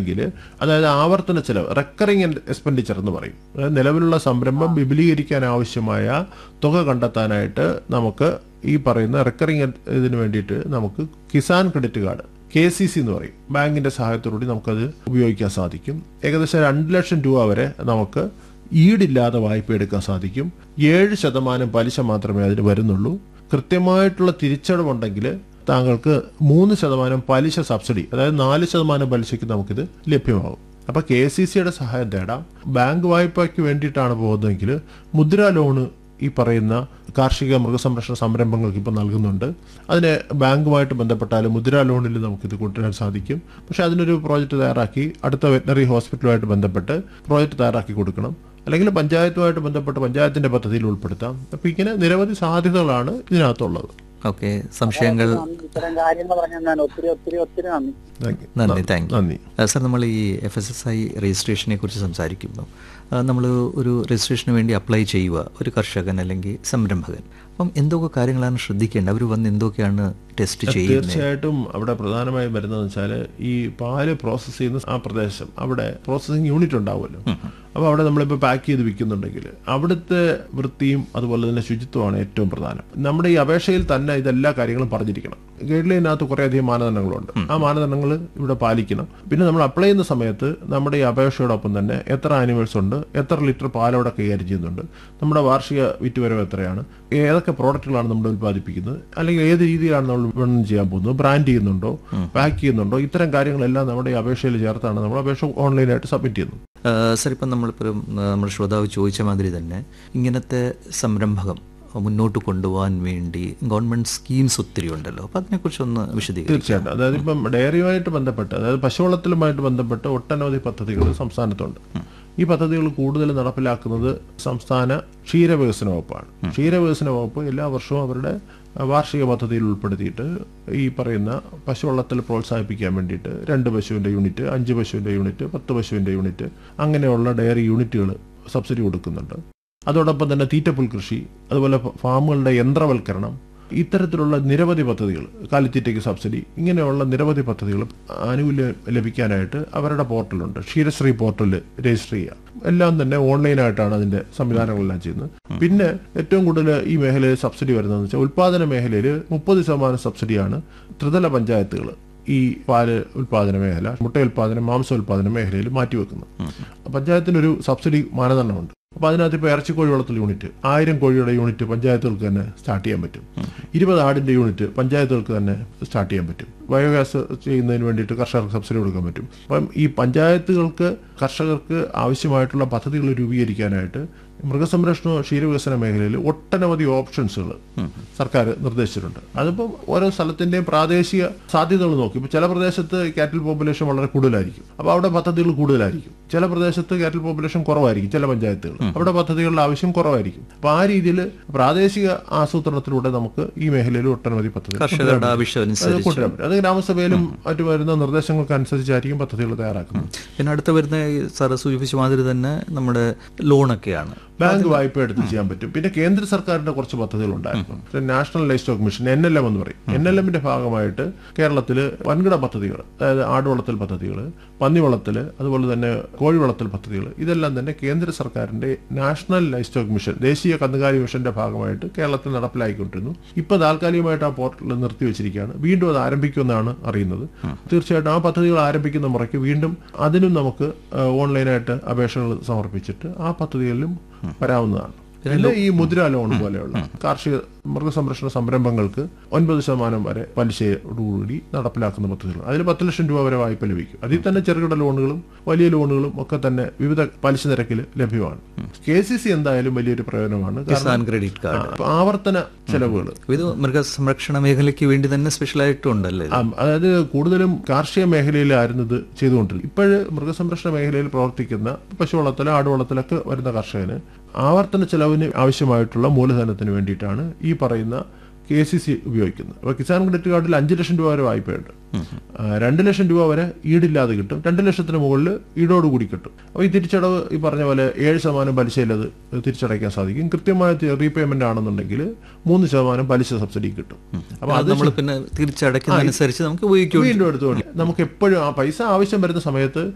ഉണ്ടെങ്കിൽ അതായത് ആവർത്തന ചെലവ് റെക്കറിങ് എക്സ്പെൻഡിച്ചർ എന്ന് പറയും അതായത് നിലവിലുള്ള സംരംഭം വിപുലീകരിക്കാൻ ആവശ്യമായ തുക കണ്ടെത്താനായിട്ട് നമുക്ക് ഈ പറയുന്ന റെക്കറിങ് ഇതിന് വേണ്ടിയിട്ട് നമുക്ക് Kisan credit card K C C എന്ന് പറയും ബാങ്കിന്റെ സഹായത്തോടുകൂടി നമുക്കത് ഉപയോഗിക്കാൻ സാധിക്കും ഏകദേശം രണ്ട് ലക്ഷം രൂപ വരെ നമുക്ക് ഈടില്ലാതെ വായ്പ എടുക്കാൻ സാധിക്കും ഏഴ് ശതമാനം പലിശ മാത്രമേ അതിന് വരുന്നുള്ളൂ കൃത്യമായിട്ടുള്ള തിരിച്ചടവുണ്ടെങ്കിൽ താങ്കൾക്ക് മൂന്ന് ശതമാനം പലിശ സബ്സിഡി അതായത് നാല് ശതമാനം പലിശയ്ക്ക് നമുക്കിത് ലഭ്യമാകും അപ്പൊ കെ സി സിയുടെ സഹായം തേടാം ബാങ്ക് വായ്പയ്ക്ക് വേണ്ടിയിട്ടാണ് പോകുന്നതെങ്കിൽ മുദ്രാ ലോണ് ഈ പറയുന്ന കാർഷിക മൃഗസംരക്ഷണ സംരംഭങ്ങൾക്ക് ഇപ്പോൾ നൽകുന്നുണ്ട് അതിന് ബാങ്കുമായിട്ട് ബന്ധപ്പെട്ടാൽ മുദ്രാ ലോണിൽ നമുക്കിത് കൊണ്ടുവരാൻ സാധിക്കും പക്ഷെ അതിനൊരു പ്രോജക്റ്റ് തയ്യാറാക്കി അടുത്ത വെറ്റനറി ഹോസ്പിറ്റലുമായിട്ട് ബന്ധപ്പെട്ട് പ്രോജക്റ്റ് തയ്യാറാക്കി കൊടുക്കണം അല്ലെങ്കിൽ പഞ്ചായത്തുമായിട്ട് ബന്ധപ്പെട്ട് പഞ്ചായത്തിന്റെ പദ്ധതിയിൽ ഉൾപ്പെടുത്താം അപ്പോൾ ഇങ്ങനെ നിരവധി സാധ്യതകളാണ് ഇതിനകത്തുള്ളത് ഓക്കെ സംശയങ്ങൾ നന്ദി. ഇത്തരം കാര്യങ്ങൾ പറഞ്ഞാൽ ഞാൻ ഒത്തിരി ഒത്തിരി ഒത്തിരി നന്ദി Thank you. നന്ദി താങ്ക് യു നന്ദി സർ നമ്മൾ ഈ എഫ് എസ് എസ് ഐ രജിസ്ട്രേഷനെ കുറിച്ച് സംസാരിക്കുമ്പോൾ നമ്മൾ ഒരു രജിസ്ട്രേഷന് വേണ്ടി അപ്ലൈ ചെയ്യുക ഒരു കർഷകൻ അല്ലെങ്കിൽ സംരംഭകൻ അപ്പം എന്തൊക്കെ കാര്യങ്ങളാണ് ശ്രദ്ധിക്കേണ്ടത് അവർ വന്ന് എന്തൊക്കെയാണ് ടെസ്റ്റ് ചെയ്യുന്നത് തീർച്ചയായിട്ടും അവിടെ പ്രധാനമായും വരുന്നതെന്ന് വെച്ചാൽ ഈ പാല് പ്രോസസ്സ് ചെയ്യുന്ന ആ പ്രദേശം അവിടെ പ്രോസസ്സിംഗ് യൂണിറ്റ് ഉണ്ടാവുമല്ലോ അപ്പോൾ അവിടെ നമ്മളിപ്പോൾ പാക്ക് ചെയ്ത് വിൽക്കുന്നുണ്ടെങ്കിൽ അവിടുത്തെ വൃത്തിയും അതുപോലെ തന്നെ ശുചിത്വമാണ് ഏറ്റവും പ്രധാനം നമ്മുടെ ഈ അപേക്ഷയിൽ തന്നെ ഇതെല്ലാ കാര്യങ്ങളും പറഞ്ഞിരിക്കണം ഗൈഡ് ലൈനകത്ത് കുറേയധികം മാനദണ്ഡങ്ങളുണ്ട് ആ മാനദണ്ഡങ്ങൾ ഇവിടെ പാലിക്കണം പിന്നെ നമ്മൾ അപ്ലൈ ചെയ്യുന്ന സമയത്ത് നമ്മുടെ ഈ അപേക്ഷയോടൊപ്പം തന്നെ എത്ര ആനിമൽസ് ഉണ്ട് എത്ര ലിറ്റർ പാലവിടെ കൈകാര്യം ചെയ്യുന്നുണ്ട് നമ്മുടെ വാർഷിക വിറ്റുവരവ് എത്രയാണ് ഏതൊക്കെ പ്രോഡക്റ്റുകളാണ് നമ്മൾ ഉൽപ്പാദിപ്പിക്കുന്നത് അല്ലെങ്കിൽ ഏത് രീതിയിലാണ് നമ്മൾ വിപണനം ചെയ്യാൻ പോകുന്നത് ബ്രാൻഡ് ചെയ്യുന്നുണ്ടോ പാക്ക് ചെയ്യുന്നുണ്ടോ ഇത്തരം കാര്യങ്ങളെല്ലാം നമ്മുടെ ഈ അപേക്ഷയിൽ ചേർത്താണ് നമ്മൾ അപേക്ഷ ഓൺലൈനായിട്ട് സബ്മിറ്റ് ചെയ്യുന്നത് സർ ഇപ്പം നമ്മളിപ്പോൾ നമ്മുടെ ശ്രോതാവ് ചോദിച്ച മാതിരി തന്നെ ഇങ്ങനത്തെ സംരംഭകം മുന്നോട്ട് കൊണ്ടുപോകാൻ വേണ്ടി ഗവൺമെന്റ് സ്കീംസ് ഒത്തിരി ഉണ്ടല്ലോ അപ്പം അതിനെക്കുറിച്ചൊന്ന് വിശദീകരിക്കും തീർച്ചയായിട്ടും അതായത് ഇപ്പം ഡയറിയുമായിട്ട് ബന്ധപ്പെട്ട് അതായത് പശുവളത്തിലുമായിട്ട് ബന്ധപ്പെട്ട് ഒട്ടനവധി പദ്ധതികൾ സംസ്ഥാനത്തുണ്ട് ഈ പദ്ധതികൾ കൂടുതൽ നടപ്പിലാക്കുന്നത് സംസ്ഥാന ക്ഷീരവികസന വകുപ്പാണ് ക്ഷീരവികസന വകുപ്പ് എല്ലാ വർഷവും അവരുടെ വാർഷിക പദ്ധതിയിൽ ഉൾപ്പെടുത്തിയിട്ട് ഈ പറയുന്ന പശുവളത്തിൽ പ്രോത്സാഹിപ്പിക്കാൻ വേണ്ടിയിട്ട് രണ്ട് പശുവിൻ്റെ യൂണിറ്റ് അഞ്ച് പശുവിൻ്റെ യൂണിറ്റ് പത്ത് പശുവിൻ്റെ യൂണിറ്റ് അങ്ങനെയുള്ള ഡയറി യൂണിറ്റുകൾ സബ്സിഡി കൊടുക്കുന്നുണ്ട് അതോടൊപ്പം തന്നെ തീറ്റപ്പുൽ കൃഷി അതുപോലെ ഫ- ഫാമുകളുടെ യന്ത്രവൽക്കരണം ഇത്തരത്തിലുള്ള നിരവധി പദ്ധതികൾ കാലിത്തീറ്റയ്ക്ക് സബ്സിഡി ഇങ്ങനെയുള്ള നിരവധി പദ്ധതികൾ ആനുകൂല്യം ലഭിക്കാനായിട്ട് അവരുടെ പോർട്ടലുണ്ട് ക്ഷീരശ്രീ പോർട്ടൽ രജിസ്റ്റർ ചെയ്യുക എല്ലാം തന്നെ ഓൺലൈനായിട്ടാണ് അതിന്റെ സംവിധാനങ്ങളെല്ലാം ചെയ്യുന്നത് പിന്നെ ഏറ്റവും കൂടുതൽ ഈ മേഖലയിൽ സബ്സിഡി വരുന്നതെന്ന് വെച്ചാൽ ഉൽപാദന മേഖലയിൽ മുപ്പത് ശതമാനം സബ്സിഡിയാണ് ത്രിതല പഞ്ചായത്തുകൾ ഈ പാല് ഉൽപാദന മേഖല മുട്ട ഉൽപാദനം മാംസ ഉൽപാദന മേഖലയിൽ മാറ്റിവെക്കുന്നത് പഞ്ചായത്തിനൊരു സബ്സിഡി മാനദണ്ഡമുണ്ട് അപ്പോൾ അതിനകത്ത് ഇപ്പോൾ ഇറച്ചിക്കോഴി വളർത്തൽ യൂണിറ്റ് ആയിരം കോഴിയുടെ യൂണിറ്റ് പഞ്ചായത്തുകൾക്ക് തന്നെ സ്റ്റാർട്ട് ചെയ്യാൻ പറ്റും ഇരുപത് ആടിന്റെ യൂണിറ്റ് പഞ്ചായത്തുകൾക്ക് തന്നെ സ്റ്റാർട്ട് ചെയ്യാൻ പറ്റും ബയോഗ്യാസ് ചെയ്യുന്നതിന് വേണ്ടിയിട്ട് കർഷകർക്ക് സബ്സിഡി കൊടുക്കാൻ പറ്റും അപ്പം ഈ പഞ്ചായത്തുകൾക്ക് കർഷകർക്ക് ആവശ്യമായിട്ടുള്ള പദ്ധതികൾ രൂപീകരിക്കാനായിട്ട് മൃഗസംരക്ഷണ ക്ഷീരവികസന മേഖലയിൽ ഒട്ടനവധി ഓപ്ഷൻസുകൾ സർക്കാർ നിർദ്ദേശിച്ചിട്ടുണ്ട് അതിപ്പം ഓരോ സ്ഥലത്തിന്റെയും പ്രാദേശിക സാധ്യതകൾ നോക്കി ഇപ്പൊ ചില പ്രദേശത്ത് കാറ്റിൽ പോപ്പുലേഷൻ വളരെ കൂടുതലായിരിക്കും അപ്പോൾ അവിടെ പദ്ധതികൾ കൂടുതലായിരിക്കും ചില പ്രദേശത്ത് കാറ്റിൽ പോപ്പുലേഷൻ കുറവായിരിക്കും ചില പഞ്ചായത്തുകൾ അവിടെ പദ്ധതികളുടെ ആവശ്യം കുറവായിരിക്കും അപ്പൊ ആ രീതിയിൽ പ്രാദേശിക ആസൂത്രണത്തിലൂടെ നമുക്ക് ഈ മേഖലയിൽ ഒട്ടനവധി പദ്ധതികൾ കർഷകരുടെ ആവശ്യം അത് അനുസരിച്ച് കൊണ്ടുവരാൻ പറ്റും അത് ഗ്രാമസഭയിലും മറ്റു വരുന്ന നിർദ്ദേശങ്ങൾക്ക് അനുസരിച്ചായിരിക്കും പദ്ധതികൾ തയ്യാറാക്കുന്നത് പിന്നെ അടുത്ത വരുന്ന ഈ സാറ് സൂചിപ്പിച്ച മാതിരി തന്നെ നമ്മുടെ ലോണൊക്കെയാണ് ബാങ്ക് വായ്പ എടുത്ത് ചെയ്യാൻ പറ്റും പിന്നെ കേന്ദ്ര സർക്കാരിന്റെ കുറച്ച് പദ്ധതികൾ ഉണ്ടായിരുന്നു national livestock mission N L M എന്ന് പറയും എൻ എൽ എമ്മിന്റെ ഭാഗമായിട്ട് കേരളത്തിൽ വൻകിട പദ്ധതികൾ അതായത് ആട് വളർത്തൽ പദ്ധതികൾ പന്നി വളർത്തൽ അതുപോലെ തന്നെ കോഴി വളർത്തൽ പദ്ധതികൾ ഇതെല്ലാം തന്നെ കേന്ദ്ര സർക്കാരിന്റെ നാഷണൽ ലൈഫ് സ്റ്റോക്ക് മിഷൻ ദേശീയ കന്നുകാലി മിഷന്റെ ഭാഗമായിട്ട് കേരളത്തിൽ നടപ്പിലാക്കിക്കൊണ്ടിരുന്നു ഇപ്പൊ താൽക്കാലികമായിട്ട് ആ പോർട്ടൽ നിർത്തിവെച്ചിരിക്കുകയാണ് വീണ്ടും അത് ആരംഭിക്കുമെന്നാണ് അറിയുന്നത് തീർച്ചയായിട്ടും ആ പദ്ധതികൾ ആരംഭിക്കുന്ന മുറയ്ക്ക് വീണ്ടും അതിനും നമുക്ക് ആ, ഓൺലൈനായിട്ട് അപേക്ഷകൾ സമർപ്പിച്ചിട്ട് ആ പദ്ധതികളിലും വരാവുന്നതാണ് പിന്നെ ഈ മുദ്ര ലോൺ പോലെയുള്ള കാർഷിക മൃഗസംരക്ഷണ സംരംഭങ്ങൾക്ക് ഒൻപത് ശതമാനം വരെ പലിശയോടുകൂടി നടപ്പിലാക്കുന്ന പദ്ധതികൾ അതിൽ പത്ത് ലക്ഷം രൂപ വരെ വായ്പ ലഭിക്കും അതിൽ തന്നെ ചെറുകിട ലോണുകളും വലിയ ലോണുകളും ഒക്കെ തന്നെ വിവിധ പലിശ നിരക്കിൽ ലഭ്യമാണ് കെ സി സി എന്തായാലും വലിയൊരു പ്രയോജനമാണ് കാരണം കിസാൻ ക്രെഡിറ്റ് കാർഡ് ആ, ആവർത്തന ചെലവുകൾ ഇത് മൃഗസംരക്ഷണ മേഖലയ്ക്ക് വേണ്ടി തന്നെ സ്പെഷ്യലായിട്ടുണ്ടല്ലേ ഇത്? ആ, അതായത് കൂടുതലും കാർഷിക മേഖലയിലായിരുന്നു ഇത് ചെയ്തുകൊണ്ടിരുന്നത് ഇപ്പോഴ് മൃഗസംരക്ഷണ മേഖലയിൽ പ്രവർത്തിക്കുന്ന പശു വളർത്തൽ ആട് വളർത്തലൊക്കെ വരുന്ന കർഷകന് ആവർത്തന ചെലവിന് ആവശ്യമായിട്ടുള്ള മൂലധനത്തിന് വേണ്ടിയിട്ടാണ് ഈ പറയുന്ന കെ സി സി ഉപയോഗിക്കുന്നത് അപ്പോൾ കിസാൻ ക്രെഡിറ്റ് കാർഡിൽ അഞ്ച് ലക്ഷം രൂപ വരെ വായ്പയുണ്ട് ആ, രണ്ട് ലക്ഷം രൂപ വരെ ഈടില്ലാതെ കിട്ടും രണ്ട് ലക്ഷത്തിന് മുകളിൽ ഈടോടുകൂടി കിട്ടും അപ്പോൾ ഈ തിരിച്ചടവ് ഈ പറഞ്ഞ പോലെ ഏഴ് ശതമാനം പലിശയിൽ അത് തിരിച്ചടയ്ക്കാൻ സാധിക്കും കൃത്യമായ റീപേയ്മെന്റ് ആണെന്നുണ്ടെങ്കിൽ മൂന്ന് ശതമാനം പലിശ സബ്സിഡി കിട്ടും അപ്പോൾ അത് നമ്മൾ പിന്നെ തിരിച്ചടയ്ക്കുന്നതനുസരിച്ച് നമുക്ക് ഉപയോഗിക്കും വീണ്ടും എടുത്തുകൊണ്ട് നമുക്ക് എപ്പോഴും ആ പൈസ ആവശ്യം വരുന്ന സമയത്ത്